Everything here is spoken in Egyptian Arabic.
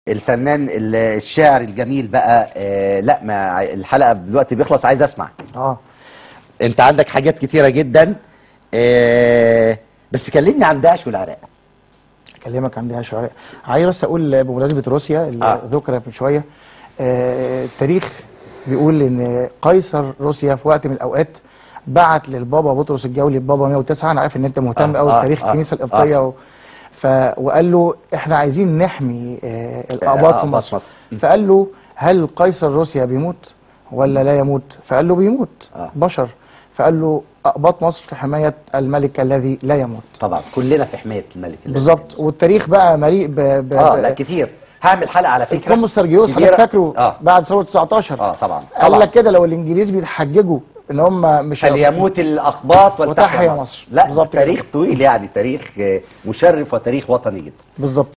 الفنان ال- الشاعر الجميل بقى آه لا ما ع- الحلقه دلوقتي بيخلص عايز اسمع اه انت عندك حاجات كتيره جدا آه بس كلمني عن داعش والعراق اكلمك عن دي شويه عايز بس اقول بمناسبه روسيا اللي آه. ذكرت من شويه آه التاريخ بيقول ان قيصر روسيا في وقت من الاوقات بعت للبابا بطرس الجولي البابا 109 انا عارف ان انت مهتم آه، قوي آه، بتاريخ آه، الكنيسه آه. القبطيه و... ف... وقال له احنا عايزين نحمي آه الاقباط آه، في أقباط مصر مصر. م. فقال له هل قيصر روسيا بيموت ولا لا يموت فقال له بيموت آه. بشر فقال له اقباط مصر في حمايه الملك الذي لا يموت طبعا كلنا في حمايه الملك اللي- بالظبط والتاريخ بقى مليء ب, ب... اه لا كتير هعمل حلقه على فكره القنبل سرجيوس كبيرة. حضرتك فاكره اه بعد ثوره 19 اه طبعا قال طبعا لك كده لو الانجليز بيتحججوا ان هم مش فليموت الاقباط ولتحيا وتحيا مصر مصر. لا بالظبط كده. تاريخ طويل يعني تاريخ آه، مشرف وتاريخ وطني جدا بالظبط